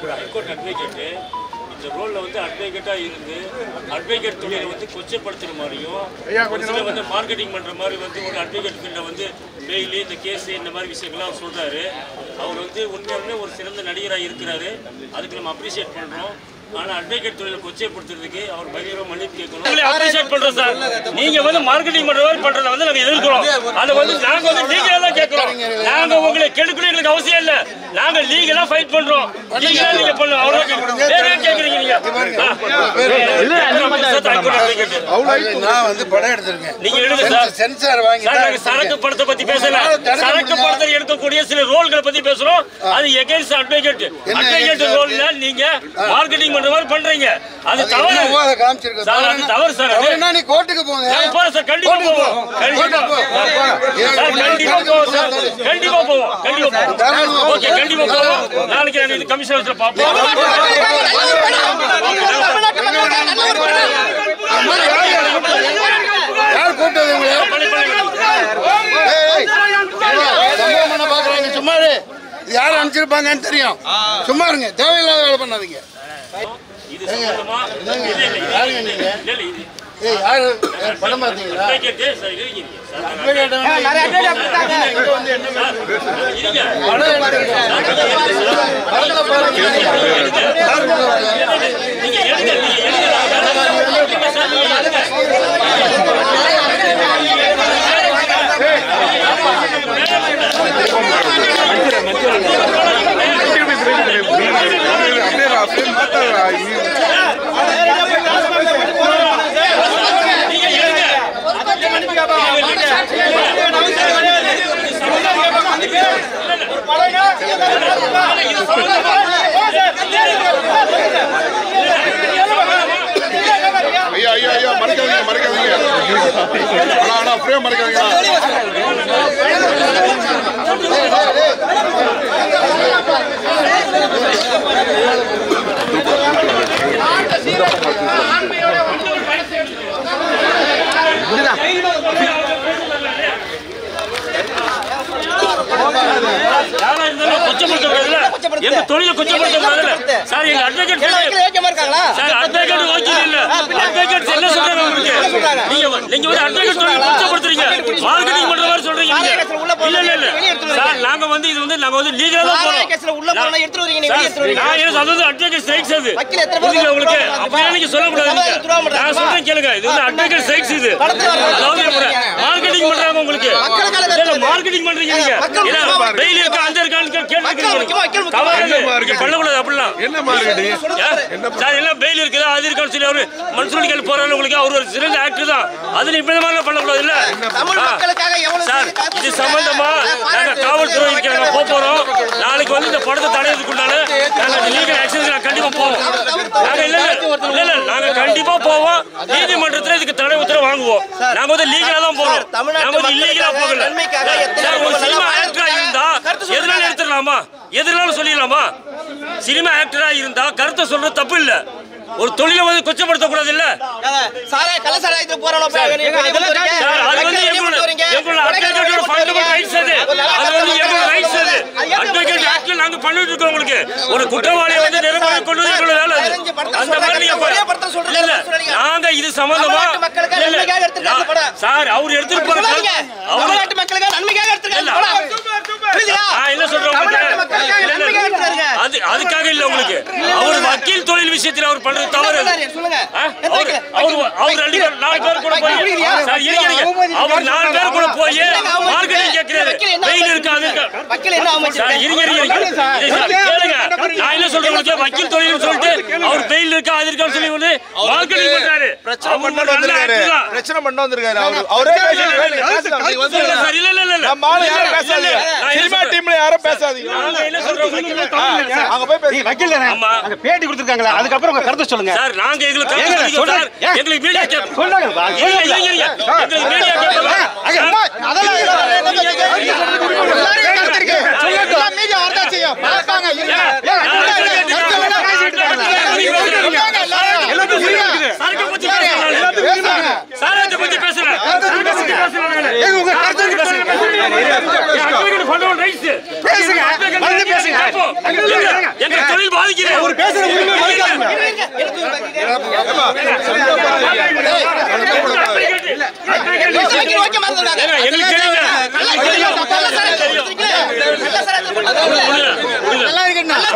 High court advocate இந்த ரோல்ல வந்து அட்வொகேட்டா இருந்து அட்வொகேட் தொழிலை வந்து கொச்சப்படுத்துற மாதிரியும் ஒரு சில வந்து மார்க்கெட்டிங் பண்ற மாதிரி வந்து ஒரு அட்வொகேட் ஃபீல்ட வந்து பெயிலு இந்த கேஸ் இந்த மாதிரி விஷயங்கள்லாம் அவர் சொல்றாரு அவர் வந்து உண்மையாலுமே ஒரு சிறந்த நடிகரா இருக்கிறாரு அதுக்கு நம்ம அப்ரிஷியேட் பண்றோம் ஆனா அட்வொகேட் தொழிலை கொச்சைப்படுத்துறதுக்கு அவர் பகிரவ மன்னிப்பு கேட்கணும் உங்களை அப்ரிஷியேட் பண்றோம் சார் நீங்க வந்து மார்க்கெட்டிங் பண்ற மாதிரி பண்றத வந்து நாங்க எதிர்க்கிறோம் அதை வந்து நாங்க வந்து லீகலா தான் கேட்கிறோம் நாங்க உங்களை கெடுக்கணும் எங்களுக்கு அவசியம் இல்ல நாங்க லீகலா ஃபைட் பண்றோம் லீகலா நீங்க பண்ணுங்க அவ்வளவு கேட்கிறோம். வேற ஏன் கேக்குறீங்க நீங்க நான் வந்து படம் எடுத்திருக்கேன் நீங்க எடுங்க சார் சென்சார் வாங்கி சார் நாங்க சரக்கு படத்தை பத்தி பேசல சரக்கு படத்தை எடுக்கக்கூடிய சில ரோல்களை பத்தி பேசுறோம் அது எகேன்ஸ்ட் அட்வொகேட் அட்வொகேட் ரோல்ல நீங்க மார்க்கெட்டிங் பண்ற மாதிரி பண்றீங்க அது தவறு அதை காமிச்சிருக்கேன் சார் அது தவறு சார் அது தவறுனா நீ கோர்ட்டுக்கு போங்க நாங்க போறோம் சார் கண்டிப்பா போவோம் கண்டிப்பா சார் கண்டிப்பா போவோம் சார் கண்டிப்பா போவோம் கண்டிப்பா போவோம் ஓகே கண்டிப்பா போவோம் நாளைக்கு நாங்க இது கமிஷன் ஆஃபீஸ்ல பாப்போம் யார் கூப்பிட்டது உங்களை பண்ணி பண்ணி ஏய், ஏய், சம்பவம் பண்ண பாக்குறாங்க சும்மா இரு. இது யார் அனுப்பிச்சிருப்பாங்கன்னு தெரியும் சும்மா இருங்க தேவையில்லாத வேலை பண்ணாதீங்க இது சம்பந்தமா இல்ல இல்ல இது யாருங்க நீங்க இல்ல இல்ல இது ஏய் யாரு யார் படம் பார்த்தீங்களா அட்வொகேட் சார் இருங்க சார் advocate வந்து இங்க வந்து என்ன இருங்க படம் எடுத்திருக்கேன். படத்துல பாருங்க. நீங்க எடுங்க நீங்க எடுங்க சார் நீங்க எடுங்க நீங்க எடுங்க ஐயா ஐயா ஐயா மறைக்காதீங்க மறைக்காதீங்க அண்ணா அண்ணா அப்படியே மறைக்காதீங்க யாரா இருந்தாலும் கொச்சப்படுத்த கூடாதுல்ல எங்க தொழிலை கொச்சப்படுத்த கூடாதுல்ல சார் எங்க அட்வொகேட் சார் அட்வொகேட் ஓகே இல்ல அட்வொகேட் என்ன சொல்றாங்க உங்களுக்கு நீங்க வ- நீங்க வந்து அட்வொகேட் தொழிலை கொச்சப்படுத்துறீங்க மார்க்கெட்டிங் பண்ற மாதிரி சொல்றீங்க நீங்க. இல்ல இல்ல இல்ல சார் நாங்க வந்து இது வந்து நாங்க வந்து லீகலா தான் போறோம் சார், நான் என்ன சொல்றது அட்வொகேட் ஸ்ட்ரைக்ஸ் அது புரியுதுங்களா உங்களுக்கு அப்படியே நீங்க சொல்லக்கூடாது நீங்க. நான் சொல்றேன் கேளுங்க இது வந்து அட்வொகேட் ஸ்ட்ரைக்ஸ் இது அதாவது மார்க்கெட்டிங் பண்றாங்க உங்களுக்கு இல்ல மார்க்கெட்டிங் பண்றீங்க நீங்க ஏன்னா டெய்லி இருக்கா அந்த இருக்கான்னு கேட்டு தவறு பண்ணக்கூடாது அப்படிலாம் என்ன மார்க்கெட்டிங் ஏன்? சார் எல்லாம் பெயில் இருக்குதா அது இருக்கான்னு சொல்லி அவரு மன்சூர் கேள்வி போறாரு உங்களுக்கு அவர் ஒரு சிறந்த ஆக்டர் தான் அது இப்ப இந்த மாதிரிலாம் பண்ணக்கூடாது இல்ல சார் இது சம்பந்தமா நாங்க காவல்துறை நாங்க போக போறோம் நாளைக்கு வந்து இந்த படத்தை தடையதுக்குண்டான நாங்க லீகல் ஆக்ஷன் நாங்க கண்டிப்பா போவோம் நாங்க இல்ல இல்ல இல்ல இல்ல நாங்க கண்டிப்பா போவோம் நீதிமன்றத்துல இதுக்கு தடை உத்தரவு வாங்குவோம் நாங்க வந்து லீகலா தான் போறோம் நாங்க வந்து இல்லீகலா போகல சார் ஒரு சினிமா ஆக்டரா இருந்தா எதனால எடுத்துடலாமா எதனால சொல்லிடலாமா சினிமா ஆக்டரா இருந்தா கருத்தை சொல்றது தப்பு இல்ல ஒரு தொழிலை வந்து கொச்சப்படுத்த கூடாது இல்ல சார் அது வந்து எங்களோட எங்களோட அட்வொகேட்டோட ஃபண்டமெண்டல் ரைட்ஸ் அது அது வந்து எங்களோட ரைட்ஸ் அது அட்வொகேட் ஆக்ட்ல நாங்க பண்ணிட்டு இருக்கோம் உங்களுக்கு ஒரு குற்றவாளியை வந்து நிரூபணை கொண்டு வந்து எங்களோட வேலை அது அந்த மாதிரி நீங்க போய்- இல்ல இல்ல நாங்க இது சம்பந்தமா இல்ல இல்ல நான்- சார் அவர் எடுத்துட்டு போற அவர் நான் என்ன சொல்றேன் உங்களுக்கு? இல்ல, இல்ல. அது அதுக்காக இல்ல உங்களுக்கு அவர் வக்கீல் தொழில் விஷயத்துல அவர் பண்றது தவறு அது. ஆ? அவர் அவர் அவர் ரெண்டு பேர் நாலு பேர் கூட போய் சார் இருங்க, இருங்க. அவர் நாலு பேர் கூட போய் மார்க்கெட்டிங் கேட்கிறாரு வெயில் இருக்கு அது இருக்கு சார் இருங்க இருங்க இருங்க இல்லை, சார், கேளுங்க நான் என்ன சொல்றேன் உங்களுக்கு வக்கீல் தொழில் சொல்லிட்டு அவர் பெயில் இருக்கா அது இருக்கான்னு சொல்லி வந்து மார்க்கெட்டிங் பண்றாரு அவர் ஒரு நல்ல actor தான். பிரச்சனை பண்ண வந்திருக்காரு அவரு அவரே பேசுறாரு. நீ வந்து இல்ல சார், இல்ல இல்ல இல்ல இல்ல நம்ம ஆளு யாரும் இல்ல, பேசாதீங்க இல்ல, நான் என்ன சினிமா சொல்றேன்? டீம்ல யாரும் பேசாதீங்க நாங்க என்ன சொல்றோம் உங்களுக்கு? அங்க போய் பேசுங்க வக்கீல் தானே ஆமா. அங்க பேட்டி கொடுத்துருக்காங்களா அதுக்கப்புறம் உங்க கருத்தை சொல்லுங்க சார் நாங்க எங்களுக்கு ஏங்க, கருத்து சொல்லுங்க. சார் ஏன்? எங்களுக்கு மீடியா கேட்போம் சொல்லுங்க வா, இருங்க, இருங்க, இருங்க. எங்களுக்கு மீடியா கேட்போம் அங்க அம்மா, அதெல்லாம் சரக்கு பத்தி பேசுறேன் சாராயத்தை பத்தி பேசுறேன் சரக்கு பத்தி பேசுறேன் நானு. Advocate fundamental rights. Advocate வந்து பேசுங்க. கேட்போம். எங்க- எங்க தொழில் பாதிக்குது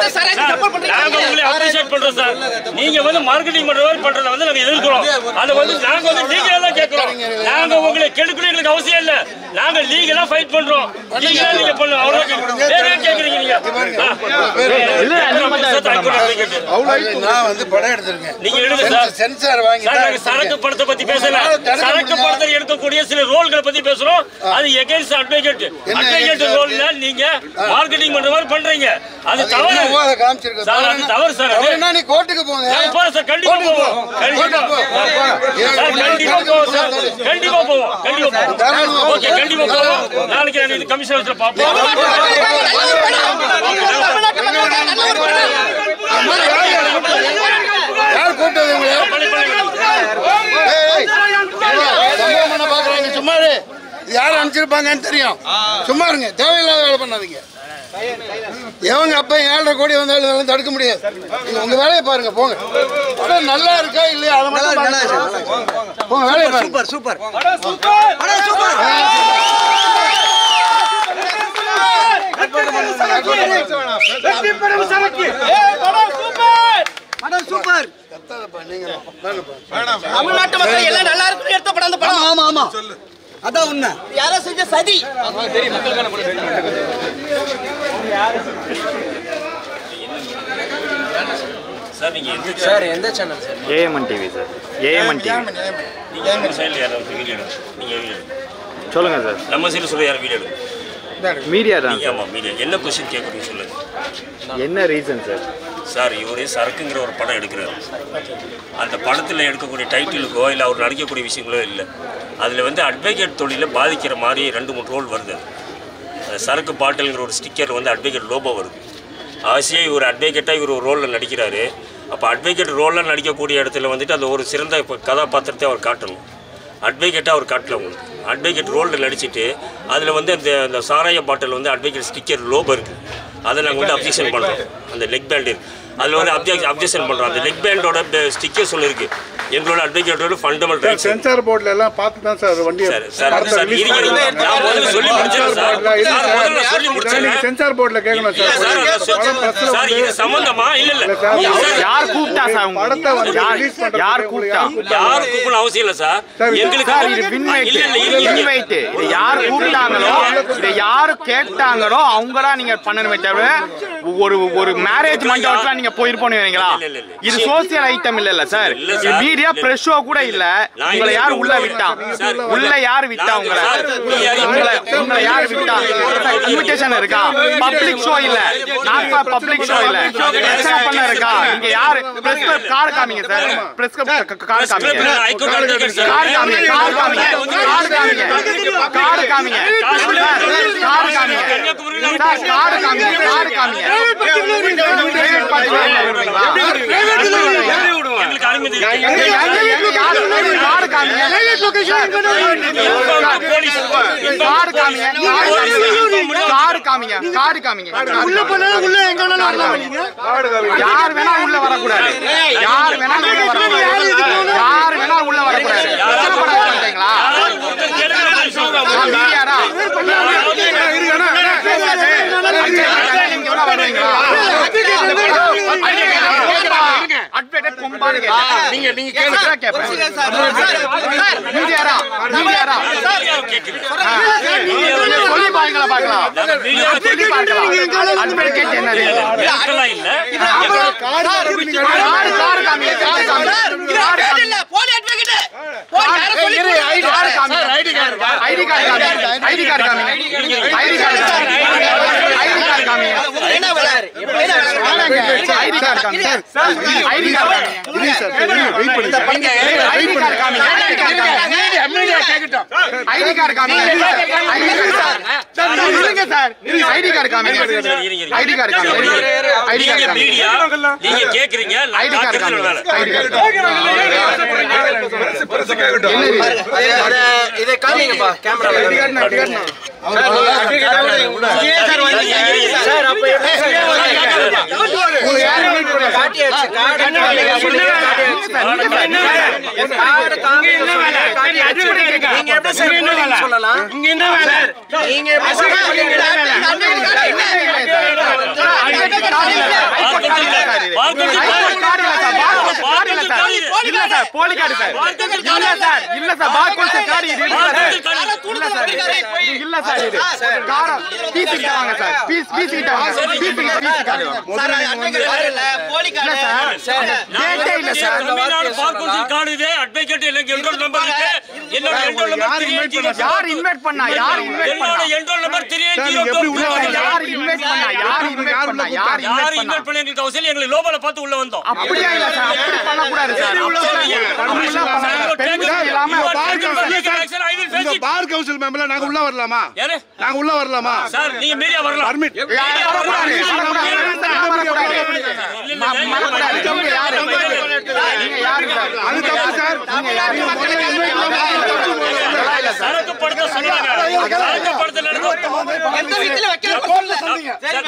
சார், நாங்க உங்களை appreciate பண்றோம் சார். நீங்க வந்து marketing பண்ற மாதிரி பண்றதை வந்து நாங்க எதிர்க்கிறோம். அதை வந்து நாங்க வந்து legal ஆ தான் கேட்கிறோம். நாங்க உங்களை கெடுக்கணும் எங்களுக்கு அவசியம் இல்ல. நாங்க legal ஆ fight பண்றோம். legal ஆ நீங்க பண்ணணும். அவ்வளவுதான் கேட்கிறோம். வேற என்ன கேட்கறீங்க நீங்க? ஆ. Sir, high court advocate. நான் வந்து படம் எடுத்திருக்கேன் நீங்க எடுங்க சார். சென்சார் வாங்கி சார், நாங்க சரக்கு படத்தை பத்தி பேசல சரக்கு படத்தில் எடுக்கக்கூடிய சில ரோல்களை பத்தி பேசுறோம் அது எகேன்ஸ்ட் அட்வொகேட் அட்வொகேட் ரோல்ல நீங்க மார்க்கெட்டிங் பண்ற மாதிரி பண்றீங்க அது தவறு அதை காமிச்சிருக்க சார், அது தவறு சார், அது. என்ன நீ கோர்ட்டுக்கு போங்க நாங்க போறோம் சார் கண்டிப்பா போவோம் கண்டிப்பா கோர்ட்டுக்கு போ. சார் கண்டிப்பா போவோம் சார் கண்டிப்பா போவோம் கண்டிப்பா போவோம் ஓகே கண்டிப்பா போவோம் நாளைக்கு நான் இது கமிஷன் ஆஃபீஸ்ல பார்ப்போம் யார் கூப்பிட்டது உங்களை பண்ணி, பண்ணி, பண்ணி. ஏய், ஏய், சம்பவம் பண்ண பாக்குறாங்க சும்மா இரு. இது யார் அனுப்பிச்சிருப்பாங்கன்னு தெரியும் சும்மா இருங்க தேவையில்லாத வேலை பண்ணாதீங்க எவங்க அப்ப ஏழரை கோடி வந்தாலும் இதெல்லாம் தடுக்க முடியாது நீங்க உங்க வேலையை பாருங்க போங்க படம் நல்லா இருக்கா இல்லையா அதை மட்டும் பாருங்க. போங்க வேலையை பாருங்க சூப்பர் கத்தாதப்பா, நீங்க வாங்கப்பா. தமிழ்நாட்டு மக்கள் எல்லாம் நல்லா இருக்குன்னு எடுத்த படம் அந்த படம் ஆமா ஆமா அதான் உண்மை யாரோ செஞ்ச சதி சார் நீங்க எந்த சார் எந்த channel sir AMN TV sir AMN TV நீங்க உங்க சைடுல யாராவது வீடியோ எடுங்க. நீங்க வீடியோ எடுங்க. சொல்லுங்க சார் நம்ம சைடுல சொல்ல யாரும் வீடியோ எடுங்க. மீடியா தான் நீங்க ஆமா மீடியா என்ன கொஸ்டின் கேட்குறீங்க சொல்லுங்க சார் என்ன ரீசன் சார் சார் இவரே சரக்குங்கிற ஒரு படம் எடுக்கிறாரு அந்த படத்தில் எடுக்கக்கூடிய டைட்டிலுக்கோ இல்லை அவர் நடிக்கக்கூடிய விஷயங்களோ இல்லை அதில் வந்து அட்வொகேட் தொழிலை பாதிக்கிற மாதிரி ரெண்டு மூணு ரோல் வருது அந்த சரக்கு பாட்டில்ங்கிற ஒரு ஸ்டிக்கர் வந்து அட்வொகேட் லோபோ வருது அவசியம் இவர் அட்வொகேட்டாக இவர் ஒரு ரோலில் நடிக்கிறாரு அப்போ அட்வொகேட் ரோலில் நடிக்கக்கூடிய இடத்துல வந்துட்டு அந்த ஒரு சிறந்த இப்போ கதாபாத்திரத்தை அவர் காட்டணும் அட்வொகேட்டாக அவர் காட்டல உங்களுக்கு அட்வொகேட் ரோலில் நடிச்சிட்டு அதில் வந்து அந்த அந்த சாராய பாட்டில் வந்து அட்வொகேட் ஸ்டிக்கர் லோபோ இருக்குது அதை நாங்கள் வந்து அப்ஜெக்ஷன் பண்ணுறோம் அந்த லெக் பேண்ட் இருக்கு அதில் வந்து அப்ஜெக்ட் அப்ஜெக்ஷன் பண்ணுறோம் அந்த லெக் பேண்டோட ஸ்டிக்கர்ஸ் ஒன்று இருக்குது எங்களோட அட்வொகேட்டோட ஃபண்டமெண்டல் ரைட்ஸ் சென்சார் போர்ட்ல எல்லாம் பார்த்து தான் சார் வண்டியை சார் சார் படத்தை சார் release இருங்க இருங்க. பண்ணாங்க. நான் முதல்ல சொல்லி முடிச்சிடறேன் சார் சார் முதல்ல சொல்லி நீங்க முடிச்சிடறேன் சென்சார் போர்ட்ல கேட்கணும் இல்ல சார் சார் அதான் சொல்~ படம் pressல சார் இது வந்து சம்பந்தமா இல்ல இல்ல இல்ல சார், சார், யார் கூப்பிட்டா சார் படத்தை வந்து யார் release பண்றதுக்கு யார் உங்களுக்கு கூப்பிட்டா யாரு கூப்பிடணும் அவசியம் இல்ல சார் சார், எங்களுக்கு சார் இது வின் வைட் இல்ல இல்ல இருங்க, வின் இருங்க. வைட் இது யார் கூப்பிட்டாங்களோ இதை யாரு கேட்டாங்களோ அவங்களா நீங்க பண்ணணுமே தவிர ஒரு ஒரு மேரேஜ் மண்டபத்துல நீங்க போயிருப்போம் வைங்களா இல்ல, இல்ல, இல்ல. இது சோசியல் ஐட்டம் இல்ல இல்ல சார் இல்ல சார். மீடியா இல்ல. பிரஸ் ஷோ கூட இல்ல நான் உங்களை யார் இல்ல. உள்ள விட்டா சார், உள்ள யார் விட்டா நான் உங்களை சார், நீங்க யாரு? உங்களை உங்களை யார் விட்டா இன்விடேஷன் இருக்கா பப்ளிக் ஷோ இல்ல நாட் ஃபார் பப்ளிக் ஷோ இல்ல பிரச்சனை பண்ண இருக்கா நீங்க யாரு பிரஸ் கிளப் கார்டு காமிங்க சார் பிரஸ் கிளப் கார்டு காமிங்க ஹைகோர்ட் advocate சார். கார்டு காமிங்க கார்டு காமிங்க கார்டு காமிங்க கார்டு காமிங்க சார், கார்டு காமிங்க சார் கார்டு காமிங்க கார்டு காமிங்க Private party ல வருவீங்களா? எங்களுக்கு அனுமதி எங்க- இருக்கு. எங்க- எங்க யாரு? கார்டு காமிங்க சார், போலீஸ் கார்டு காமிங்க கார்டு காமிங்க கார்டு காமிங்க கார்டு காமிங்க உள்ள போனா உள்ள எங்க யார் வேணா உள்ள வரக்கூடாது யார் வேணா உள்ள வரக்கூடாது யார் வேணா உள்ள வரக்கூடாது பிரச்சனை பண்ண மாட்டீங்களா ஒருத்தர் கேளுங்க, நான் சொல்றேன். நான் மீடியாரா நீங்க எவ்வளவு வருவீங்களா அட்வொகேட் கொம்பான்னு கேட்டேன் நீங்க நீங்க கேளுங்க கேட்பேன் மீடியாரா மீடியாரா சொல்லி பாருங்களா பார்க்கலாம் சொல்லி பார்க்கலாம் அட்வொகேட் என்னது மிரட்டலாம் இல்ல கார்டு கார்டு காமிங்க கார்டு காமிங்க கார்டு காமிங்க போலி advocate. போலி யாரோ சொல்லி கார்டு காமிங்க ஐடி கார்டு ஐடி கார்டு காமிங்க ஐடி கார்டு காமிங்க ஐடி கார்டு ஐடி கார்டு காமிங்க என்ன விளையாடு எப்படி என்ன விளையாடு ஐடி கார்டு காமிங்க ஐடி கார்டு காமிங்க ஐடி கார்டு காமிங்க ஐடி கார்டு காமிங்க இருங்க சார் ஐடி கார்டு காமிங்க ஐடி கார்டு காமிங்க ஐடி நீங்க கார்டு காமிங்க மீடியா நீங்க கேக்குறீங்க நான் ஐடி கார்டு காட்டுறது காமிங்க வேலை ஐடி கார்டு இதை காமிங்கப்பா கேமரா சார் அப்ப காட்டியாச்சு கார்டு கார்டு காமிங்க எப்படி சார் போலீஸ்னு சொல்லலாம் இங்க என்ன வேலை நீங்க எப்படி சார் போலீஸ் இல்ல சார் போலி கார்டு சார் இல்ல சார் இல்ல சார் பார்கோட் சார் கார்டு இது இல்ல சார் இல்ல சார் இது இல்ல சார் இது கார பீஸ் கிட்ட வாங்க சார் பீஸ் பீஸ் கிட்ட வாங்க பீஸ் கிட்ட பீஸ் கார்டு இல்ல சார் டேட்டே இல்ல சார் யார் இன்வைட் பண்ணா யார் இன்வைட் பண்ணா யார் இன்வைட் பண்ணா யார் இன்வைட் பண்ணா யார் இன்வைட் பண்ணா உள்ள வந்தோம் அப்படியே இல்ல சார் அப்படி பண்ண கூடாது சார் அப்படிலாம் பண்ண பெண்கள் இல்லாம இந்த பார் கவுன்சில் மெம்பர்ல நாங்க உள்ள வரலாமா யாரு நாங்க உள்ள வரலாமா சார் நீங்க மீடியா வரலாம் பர்மிட் யார் வரக்கூடாது வரக்கூடாது வரக்கூடாது நீங்க யாரு நீங்க யாரு சார் அது தப்பு சார் நீங்க யாரு முதல்ல invite பண்ணாம இல்ல சார் சரக்கு படுத்த சொன்னாங்க சரக்கு படுத்த நடந்தோம் எந்த வீட்டுல வைக்க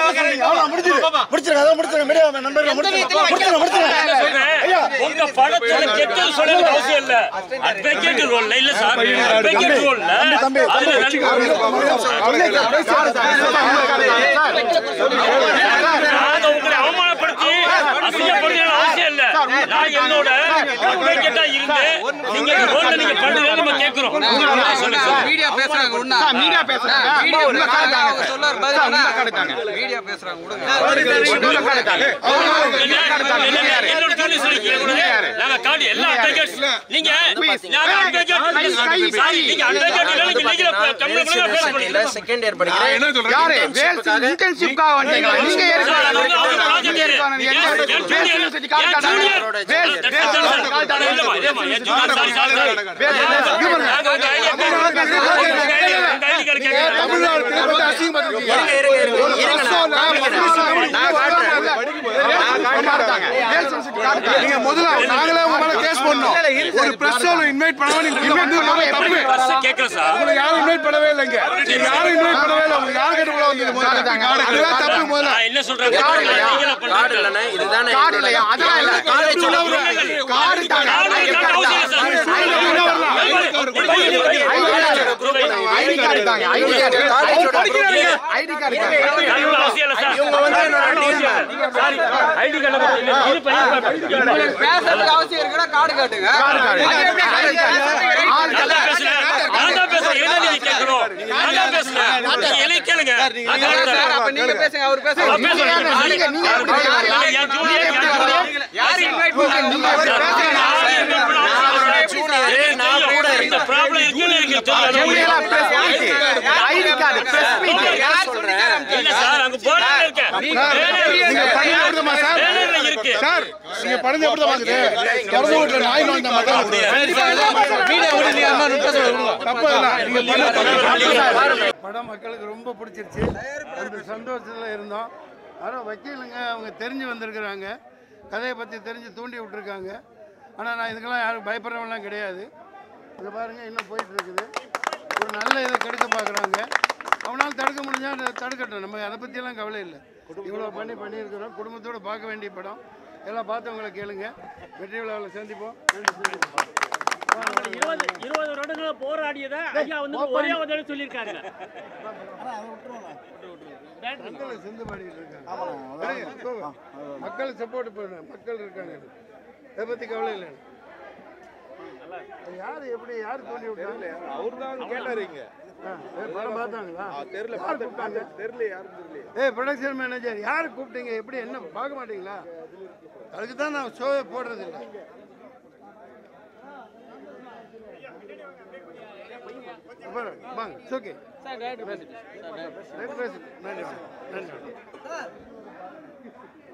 உங்க படத்துல கெட்டது சொல்ல அவசியம் இல்ல அட்வொகேட் ரோல்ல இல்ல சார் அட்வொகேட் ரோல்ல அதுல நாங்க உங்களை அவமானப்படுத்தி அசிங்கப்படுத்த அவசியம் இல்ல நான் என்னோட அட்வொகேட்டா இருந்து நீங்க இந்த ரோல்ல நீங்க பண்ணுங்க நம்ம கேக்குறோம் சொல்லுங்க சார் மீடியா பேசுறாங்க ஒண்ணா சார் மீடியா பேசுறாங்க மீடியா உள்ள காடுதாங்க அவங்க சொல்றாரு பதில் சார் உள்ள வேணா. காடுதாங்க மீடியா பேசுறாங்க விடுங்க உள்ள காடுதாங்க என்னோட கேள்வி சொல்லி கேட்கக்கூடாது. நாங்க காடி எல்லா advocates, நீங்க நாங்க advocate இல்ல. சாரி, நீங்க advocate இல்ல, நீங்க legal அ தமிழ்ல கூட பேச முடியல. செகண்ட் இயர் படிக்கிறேன் யாரு வேல்ஸ் இன்டர்ன்ஷிப்காக வந்தீங்களா நீங்க எதுக்கு சார், வரணும்? அவங்க அவங்க நீங்க எதுக்கு வரணும்? என் என்ன என் வேல்ஸ் junior, யூனிவர்சிட்டி கால் என் காட்டாங்க junior. வேல்ஸ் வேல்ஸ் யூனிவர்சிட்டி கால் காட்டாங்க இல்லம்மா, இல்லம்மா, என் junior, sorry, sorry, sorry. நாங்க உங்க ID card உங்க ID card கேட்கிறோம். தமிழ்நாடு திருப்பதி அசிங்கப்படுத்திருக்கீங்க இருங்க இருங்க இருங்க இருங்க நான் காட்டுறேன் வேல்ஸ் யூனிவர்சிட்டி கால் காட்டாங்க நீங்க முதல்ல நாங்களே உங்க மேல கேஸ் பண்ணோம் ஒரு பிரஸ் இன்வைட் பண்ணாம நீங்க உள்ள வந்து ரொம்ப தப்பு First கேட்கிறேன் சார். உங்களை யாரும் இன்வைட் பண்ணவே இல்லைங்க நீங்க யாரும் இன்வைட் பண்ணவே இல்லை உங்க யார் கிட்ட உள்ள வந்தது முதல்ல அதுதான் தப்பு முதல்ல நான் என்ன சொல்றேன் கார்டு legal அ கார்டு பண்றேன். இல்லைண்ணே இதுதானே கார்டு இல்லையா அதெல்லாம் இல்ல கார்டு கார்டு தாங்க கார்டு கார்டு அவசியம் இல்லை சார். ஐடி கார்டு தாங்க ஐடி கார்டு காலேஜோட ஐடி கார்டு தாங்க கார்டு அவசியம் இல்லை சார். இவங்க வந்து என்னோட டீம் சாரி, ID card இல்ல, இது பையன் பேசுறதுக்கு அவசியம் இருக்குன்னா கார்டு காட்டுங்க கார்டு கார்டு ஐடி கார்டு ஆள் நான் தான் பேசுறேன். நான் தான் பேசுறேன். என்ன நீங்க கேட்கணும்? நான் தான் பேசுறேன். நீங்க என்னைய கேளுங்க. நான் சார், கேட்கிறேன். அப்ப நீங்க பேசுங்க அவர் பேசுங்க நான் பேசுறேன். நீங்க நீங்க எப்படி நான் யாரு என் junior, என் junior. யார் இன்வைட் பண்ணாங்க நீங்க எப்படி பேசுறீங்க நான் என்ன பண்ணணும்? junior, நான் கூட இந்த problem இருக்குன்னு எனக்கு தெரியும். எப்படியெல்லாம் press meet ID card press meet யார் சொல்லிருக்காரு இல்ல சார், அங்க போர்டுல இருக்கேன். நீங்க பண்ணி எப்படிமா சார் பேனர்ல இருக்கு. சார் நீங்க பண்ணது எப்படி பாக்குது திறந்து வீட்டுல நாய் நோய்ந்த மாதிரி தான் தப்பு இல்ல நீங்க பண்ண படம் மக்களுக்கு ரொம்ப பிடிச்சிருச்சு அந்த சந்தோஷத்துல இருந்தோம் ஆனால் வக்கீலுங்க அவங்க தெரிஞ்சு வந்திருக்கிறாங்க கதையை பற்றி தெரிஞ்சு தூண்டி விட்டுருக்காங்க ஆனால் நான் இதுக்கெல்லாம் யாரும் பயப்படுறவங்களாம் கிடையாது இது பாருங்க இன்னும் போயிட்டு இருக்குது ஒரு நல்ல இதை கெடுக்க பார்க்குறாங்க அவனால் தடுக்க முடிஞ்சா அதை தடுக்கட்டும் நம்ம அதை பற்றியெல்லாம் கவலை இல்லை இவ்வளோ பண்ணி பண்ணியிருக்கிறோம் குடும்பத்தோடு பார்க்க வேண்டிய படம் எல்லாம் பார்த்தவங்களை கேளுங்க வெற்றி விழாவில் சந்திப்போம் நன்றி சந்திப்போம் இருபது இருபது வருடங்களா போராடியதை ஐயா வந்து ஒரே ஒரு தடவை சொல்லியிருக்காங்க மக்கள் சிந்து பாடிட்டு இருக்காங்க மக்கள் சப்போர்ட் பண்ண மக்கள் இருக்காங்க இதை பத்தி கவலை இல்லை யாரு எப்படி யாரு தோண்டி விட்டாங்க அவரு தான் கேட்டாருங்க ஆ, ஏய், படம் பார்த்தாங்களா தெரியல யார் கூப்பிட்டாங்க தெரியல யாரும் தெரியல ஏய் ப்ரொடக்ஷன் மேனேஜர் யார் கூப்பிட்டீங்க எப்படி என்ன பார்க்க மாட்டீங்களா அதுக்கு தான் நான் ஷோவே போடுறது இல்லை வாங்க ஓகே நன்றி நன்றி நன்றி